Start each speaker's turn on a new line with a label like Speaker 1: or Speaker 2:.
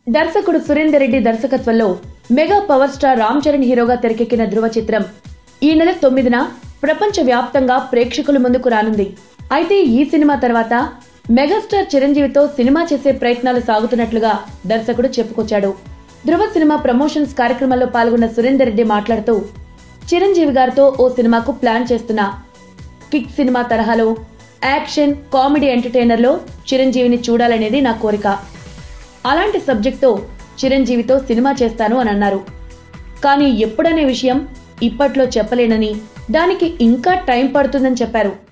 Speaker 1: దర్శకుడు సురేందర్ రెడ్డి దర్శకత్వంలో mega power star Ram Charan హీరోగా తెరకెక్కిన ధృవ చిత్రం ఈ నెల తొమ్మిదిన ప్రపంచ వ్యాప్తంగా ప్రేక్షకుల ముందుకు రానుంది అయితే ఈ సినిమా తర్వాత మెగాస్టార్ చిరంజీవితో సినిమా చేసే ప్రయత్నాలు సాగుతున్నట్లుగా దర్శకుడు చెప్పుకొచ్చాడు ధృవ సినిమా ప్రమోషన్స్ కార్యక్రమంలో పాల్గొన్న సురేందర్ రెడ్డి మాట్లాడుతూ చిరంజీవి గారితో ఓ సినిమాకు ప్లాన్ చేస్తున్నా కిక్ సినిమా తరహాలో యాక్షన్ కామెడీ ఎంటర్టైనర్లో చిరంజీవిని చూడాలనేది నా కోరిక అలాంటి సబ్జెక్ట్తో చిరంజీవితో సినిమా చేస్తాను అని అన్నారు కానీ ఎప్పుడనే విషయం ఇప్పట్లో చెప్పలేనని దానికి ఇంకా టైం పడుతుందని చెప్పారు